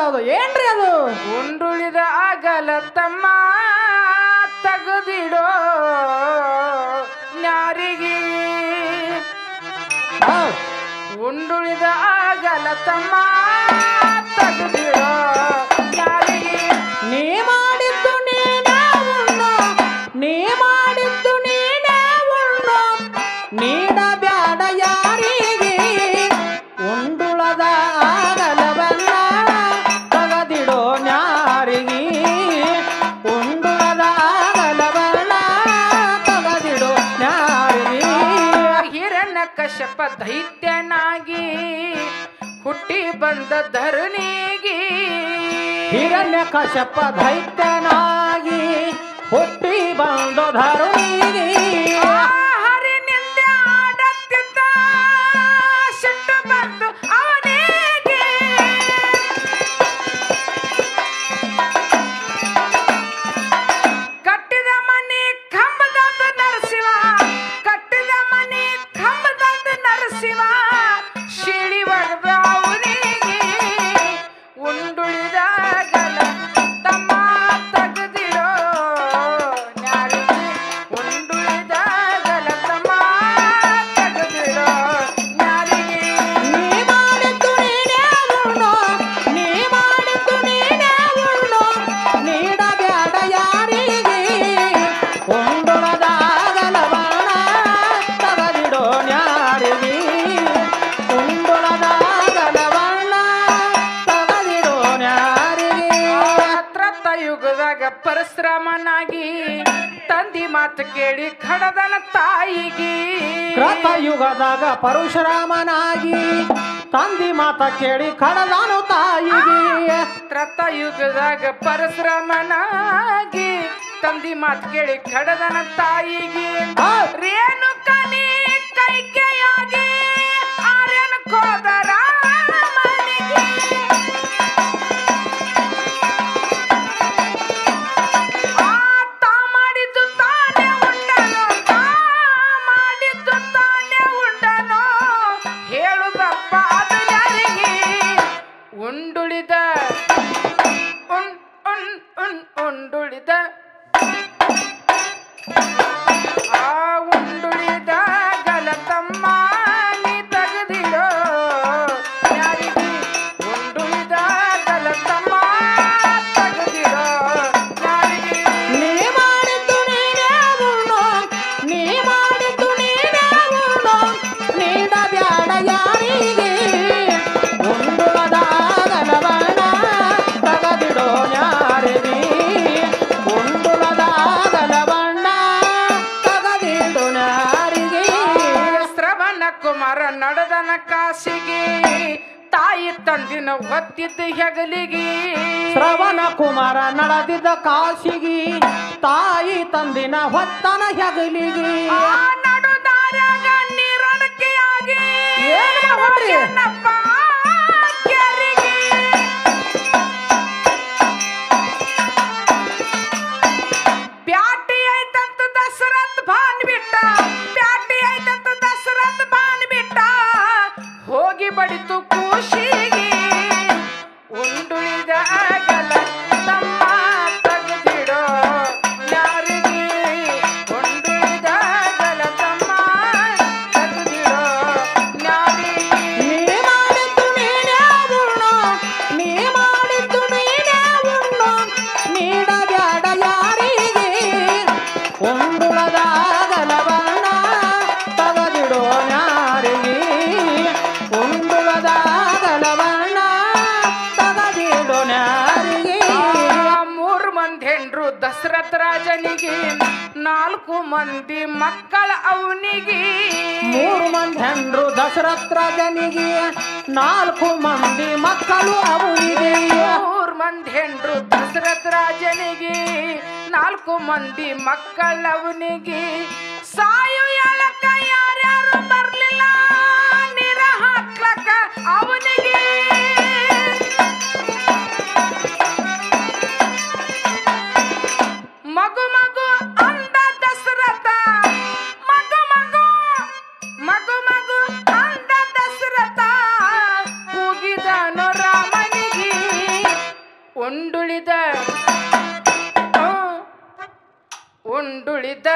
ಹೌದೌದು ಏನ್ರಿ ಅದು ಉಂಡುಳಿದ ಆಗಲ ತಮ್ಮ ತೆಗೆದಿಡೋ ನ್ಯಾರಿಗೆ ಹೌದ್. ಉಂಡುಳಿದ ಆಗಲ ತಮ್ಮ ತೆಗೆದಿಡೋ ನ್ಯಾರಿಗೆ ನೀ ಮಾಡಿದ್ದು ನೀನೇ ಉಣ್ಣು ನೀ ಮಾಡಿದ್ದು ನೀನೇ ಉಣ್ಣು ನೀಡಬ್ಯಾಡ ಯಾರಿಗೆ ಉಂಡುಳದ ಆಗಲವನ್ನ ತಗದಿಡೋ ನ್ಯಾರಿಗೆ ಉಂಡುಳದ ಆಗಲವನ್ನ ತಗದಿಡೋ ನ್ಯಾರಿಗೆ ಹಿರಣ್ಯ ಕಶ್ಯಪ ದೈತ್ಯನಾಗಿ ಹುಟ್ಟಿ ಬಂದ ಧರಣಿಗೆ ಹಿರಣ್ಯ ಕಶ್ಯಪ ದೈತ್ಯನಾಗಿ ಹುಟ್ಟಿ ಬಂದು ಧರುಣಿಗೆ ಹರಿನಿಂದ ಆಡತ್ತಿದ್ದ ಸಿಟ್ಟು ಬಂತು ಅವನಿಗೆ ಕಟ್ಟಿದ ಮನೆ ಕಂಬದಂದು ನರಸಿವ ಕಟ್ಟಿದ ಮನೆ ಕಂಬದಂದು ನರಸಿವ ಶಿಳಿ ಹೊಡೆದ ಅವನಿಗೆ ಉಂಡುಳಿದಾಗಲ ತಮ್ಮ ತೆಗೆದಿಡೋ ನ್ಯಾರಿಗೆ ಉಂಡುಳಿದಾಗಲ ತಮ್ಮ ತೆಗೆದಿಡೋ ನ್ಯಾರಿಗೆ ನೀ ಮಾಡಿದ್ದು ನೀನೇ ಉಣ್ಣು ನೀ ಮಾಡಿದ್ದು ನೀನೇ ಉಣ್ಣು ನೀಡಬ್ಯಾಡ ಯಾರಿಗೆ ಉಂಡುಳದಾಗಲವಣ ತಗದಿಡೋ ನ್ಯಾರಿಗೆ ಉಂಡುಳದಾಗಲವಣ ತಗದಿಡೋ ನ್ಯಾರಿಗೆ ತ್ರತ ಯುಗದಾಗ ಪರಶುರಾಮನಾಗಿ ತಂದಿ ಮಾತು ಕೇಳಿ ಖಡದನ ತಾಯಿಗೆ ಕೃತಯುಗದಾಗ ಪರಶುರಾಮನಾಗಿ ತಂದಿ ಮಾತ ಕೇಳಿ ಕಡದಾನು ತಾಯಿಗೆ ತ್ರತ ಯುಗದಾಗ ಪರಶುರಾಮನಾಗಿ ತಂದಿ ಮಾತು ಕೇಳಿ ಖಡದನ ತಾಯಿಗೆ ಹೌದ್. ರೇಣು ಕನಿ ಕೈಕೆಯಾಗಿ ಆರ್ಯನ ಕೋದರ ಮನೆಗೆ ಆ ತಾ ಮಾಡಿದ್ದು ತಾನೇ ಉಂಡನು ತಾ ಮಾಡಿದ್ದು ತಾನೇ ಉಂಡನು ಹೇಳುದಪ್ಪ ಅದು ಯಾರಿಗೆ ಉಂಡುಳಿದ ಉಣ್ ಉಣ್ ಉಣ್ ಉಂಡುಳಿದ ಆ ಉಂಡುಳಿದ ಗಲತಮ್ಮ ನೀ ತೆಗೆದಿಡೋ ಯಾರಿಗೆ ಉಂಡುಳಿದ ಗಲತಮ್ಮ ತೆಗೆದಿಡೋ ಯಾರಿಗೆ ನೀ ಮಾಡಿದ್ದು ನೀನೇ ಉಣ್ಣು ನೀ ಮಾಡಿದ್ದು ನೀನೇ ಉಣ್ಣು ನೀಡಬ್ಯಾಡ ಯಾರಿಗೆ ಉಂಡುಳದಾಗಲವಣ ತಗದಿಡೋ ನ್ಯಾರಿಗೆ ಉಂಡುಳದಾಗಲವಣ್ಣ ತಗದಿಡೋ ನ್ಯಾರಿಗೆ ಶ್ರವಣ ಕುಮಾರ ನಡೆದನ ಕಾಸಿಗೆ ತಾಯಿ ತಂದಿನ ಒತ್ತಿದ್ದ ಹೆಗಲಿಗೆ ಶ್ರವಣ ಕುಮಾರ ನಡೆದಿದ್ದ ಕಾಶಿಗಿ ತಾಯಿ ತಂದಿನ ಹೊತ್ತನ ಹೆಗಲಿಗಿ ಆ ನಡುದಾರ್ಯಾಗ ನೀರೊಡಕೆಯಾಗಿ ಏನ್ ಮಾಡ್ರಿ? ಹೋಗ್ಯಾನಪ್ಪ ಕೆರೆಗೆ. ಪ್ಯಾಟಿ ಐತಂತ ದಸರಥ್ ಭಾನ್ ಬಿಟ್ಟ ಪ್ಯಾಟಿ ಐತಂತ ದಸರಥ್ ಭಾನ್ ಬಿಟ್ಟ ಹೋಗಿ ಬಡಿತು ಖುಷಿಗೆ ಉಂಡುಳಿದ ಆಗಲ ತಮ್ಮ ತೆಗೆದಿಡೋ ಯಾರಿಗೆ ಉಂಡುಳಿದ ಆಗಲ ತಮ್ಮ ತೆಗೆದಿಡೋ ಯಾರಿಗೆ ನೀ ಮಾಡಿದ್ದು ನೀನೇ ಉಣ್ಣು ನೀ ಮಾಡಿದ್ದು ನೀನೇ ಉಣ್ಣು ನೀಡಬ್ಯಾಡ ಯಾರಿಗೆ ಉಂಡುಳದಾಗಲವಣ್ಣ ತಗದಿಡೋ ಯಾರಿಗೆ ಉಂಡುಳದಾಗಲವಣ್ಣ ತಗದಿಡೋ ಯಾರಿಗೆ ಆ ಮೂರು ಮಂದಿ ಹೆಂಡ್ರು ದಶರಥ ರಾಜನಿಗೆ ನಾಲ್ಕು ಮಂದಿ ಮಕ್ಕಳ ಅವನಿಗೆ ಮೂರು ಮಂದಿ ಹೆಂಡ್ರು ದಶರಥ ರಾಜನಿಗೆ ನಾಲ್ಕು ಮಂದಿ ಮಕ್ಕಳು ಅವನಿಗೆ ಮೂರು ಮಂದಿ ಹೆಂಡ್ರು ದಶರಥ ರಾಜನಿಗೆ ನಾಲ್ಕು ಮಂದಿ ಮಕ್ಕಳ ಅವನಿಗೆ ಸಾಯು ಎಳಕ ಯಾರ್ಯಾರು ಬರ್ಲಿಲ್ಲ ನೀರ ಹಾಕ್ಲಕ್ಕ ಅವನಿಗೆ ಮಗು ಮಗು ಅಂದ ದಶರಥ ಮಗು ಮಗು ಮಗು ಮಗು ಅಂದ ದಶರಥ ಕೂಗಿದನು ರಾಮನಿಗೆ ಉಂಡುಳಿದ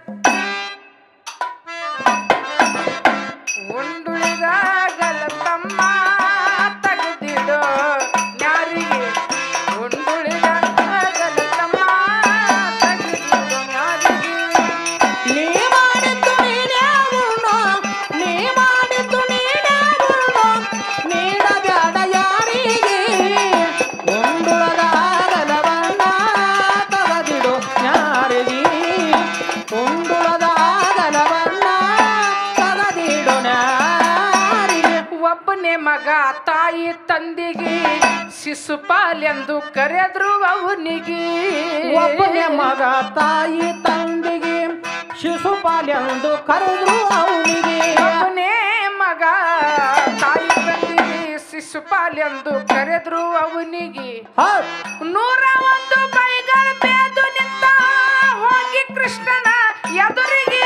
ಉಂಡುಳಿದ ಗಲತಮ್ಮ ತೆಗೆದಿಡೋ ನ್ಯಾರಿಗೆ ಉಂಡುಳಿದ ಗಲತಮ್ಮ ತೆಗೆದಿಡೋ ನ್ಯಾರಿಗೆ ನೀ ಮಾಡಿದ್ದು ನೀನೇ ಉಣ್ಣು, ನೀ ಮಾಡಿದ್ದು ನೀನೇ ಉಣ್ಣು, ನೀಡಬ್ಯಾಡ ಯಾರಿಗೆ ಉಂಡುಳದ ಆಗಲವನ್ನ ತಗದಿಡು ಯಾರಿಗೆ ಉಂಡುಳದ ಆಗಲವನ್ನ ತಗದಿಡು ಯಾರಿಗೆ ಒಬ್ಬನೇ ಮಗ ತಾಯಿ ತಂದೆಗೆ ಶಿಶುಪಾಲೆಂದು ಕರೆದ್ರು ಅವನಿಗೆ ಒಬ್ಬನೇ ಮಗ ತಾಯಿ ತಂದೆಗೆ ಶಿಶುಪಾಲೆಂದು ಕರೆದ್ರು ಅವನಿಗೆ ಒಬ್ಬನೇ ಮಗ ತಾಯಿ ತಂದೆಗೆ ಶಿಶುಪಾಲೆಂದು ಕರೆದ್ರು ಅವನಿಗೆ ಹೌದ್. ನೂರ ಒಂದು ಬೈಗಳ ಬೇದು ನಿಂತ ಹೋಗಿ ಕೃಷ್ಣನ ಎದುರಿಗೆ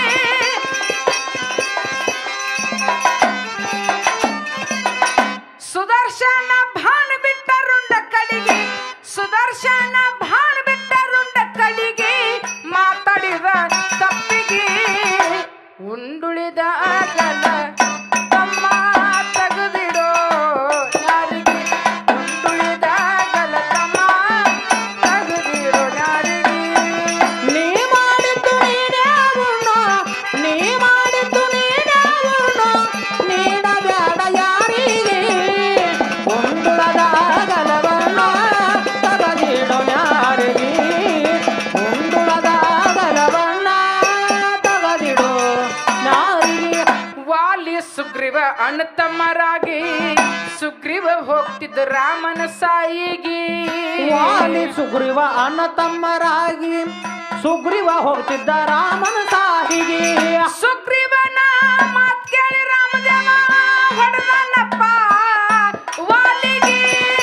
ಸುದರ್ಶನ ಭಾಣ ಬಿಟ್ಟ ರುಂಡ ಕಡಿಗೆ ಸುದರ್ಶನ ಭಾಣ ಬಿಟ್ಟ ರುಂಡ ಕಡಿಗೆ ಮಾತಾಡಿದ ತಪ್ಪಿಗೆ ಉಂಡುಳಿದ ಆಗಲ ತಮ್ಮ ತೆಗೆದಿಡೋ ಯಾರಿಗೆ ಉಂಡುಳಿದ ಆಗಲ ತಮ್ಮ ತೆಗೆದಿಡೋ ಯಾರಿಗೆ ನೀ ಮಾಡಿದ್ದು ನೀನೇ ಉಣ್ಣು, ನೀ ಮಾಡಿದ್ದು ನೀನೇ ಉಣ್ಣು, ನೀಡಬ್ಯಾಡ ಯಾರಿಗೆ ಉಂಡುಳದ ಆಗಲವನ್ನ ತಗದಿಡು ಯಾರಿಗೆ ಉಂಡುಳದ ಆಗಲವನ್ನ ತಗದಿಡು ಯಾರಿಗೆ ವಾಲಿ ಸುಗ್ರೀವ ಅಣ್ಣ ತಮ್ಮರಾಗಿ ಸುಗ್ರೀವ ಹೋಗ್ತಿದ್ದ ರಾಮನ ಸಾಯಿಗೆ ವಾಲಿ ಸುಗ್ರೀವ ಅಣ್ಣ ತಮ್ಮರಾಗಿ ಸುಗ್ರೀವ ಹೋಗ್ತಿದ್ದ ರಾಮನ ಸಾಹಿಗೆ ಸುಗ್ರೀವನ ಮಾತ್ ಕೇಳಿ ರಾಮದೇವ ಹೊಡೆದನಪ್ಪ ವಾಲಿಗೆ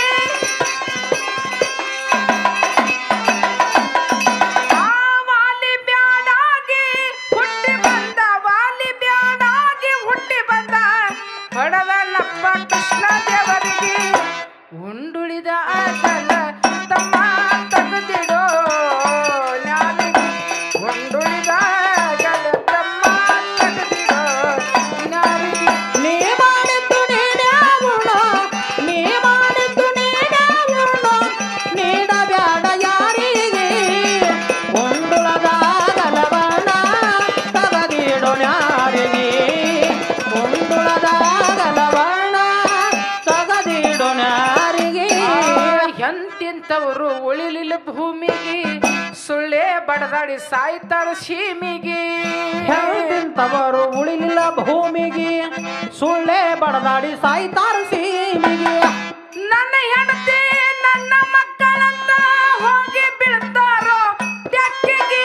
ಆ ವಾಲಿ ಬ್ಯಾಡಾಗಿ ಹುಟ್ಟಿ ಬಂದ ವಾಲಿ ಬ್ಯಾಡಾಗಿ ಹುಟ್ಟಿ ಬಂದ ಹೊಡೆದನಪ್ಪ ಕೃಷ್ಣ ದೇವರಿಗೆ ಉಂಡುಳಿದ ಆಗಲ ತಮ್ಮ ತೆಗೆದಿಡೋ ನ್ಯಾಲಿಗೆ ಉಂಡುಳಿದ ಆಗಲ ತಮ್ಮ ತೆಗೆದಿಡೋ ನ್ಯಾಲಿಗೆ ನೀ ಮಾಡಿದ್ದು ನೀನೇ ಉಣ್ಣು, ನೀ ಮಾಡಿದ್ದು ನೀನೇ ಉಣ್ಣು, ನೀಡಬ್ಯಾಡ ಯಾರಿಗೆ ಉಂಡುಳದ ಆಗಲವನ್ನ ತಗದಿಡು ಯಾರಿಗೆ ಉಂಡುಳದ ಆಗಲವನ್ನ ತಗದಿಡು ಯಾರಿಗೆ ಎಂತಿಂತವರು ಉಳಿಲಿಲ್ಲ ಭೂಮಿಗೆ ಸುಳ್ಳೆ ಬಡದಾಡಿ ಸಾಯ್ತಾರ ಸೀಮಿಗೆ ಹೆಂತಿಂತವರು ಉಳಿಲಿಲ್ಲ ಭೂಮಿಗೆ ಸುಳ್ಳೆ ಬಡದಾಡಿ ಸಾಯ್ತಾರ ಸೀಮಿಗೆ ನನ್ನ ಹೆಂಡತಿ ನನ್ನ ಮಕ್ಕಳಂತ ಹೋಗಿ ಬೀಳ್ತಾರೋ ತೆಕ್ಕೆಗೆ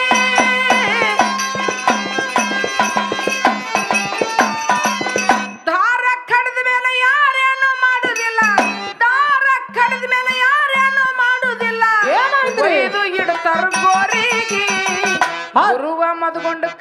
ದಾರ ಕಡಿದ ಮೇಲೆ ಯಾರೇನು ಮಾಡುದಿಲ್ಲ ದಾರ ಕಡಿದ ಮೇಲೆ ಯಾರೇನು ಮಾಡುದಿಲ್ಲ ಏನಾಯ್ತ್ರಿ? ಒಯ್ದು ಇಡ್ತಾರ ಗೋರಿಗೆ ಹಾ. ಗುರುವ ಮದ್ಕೊಂಡು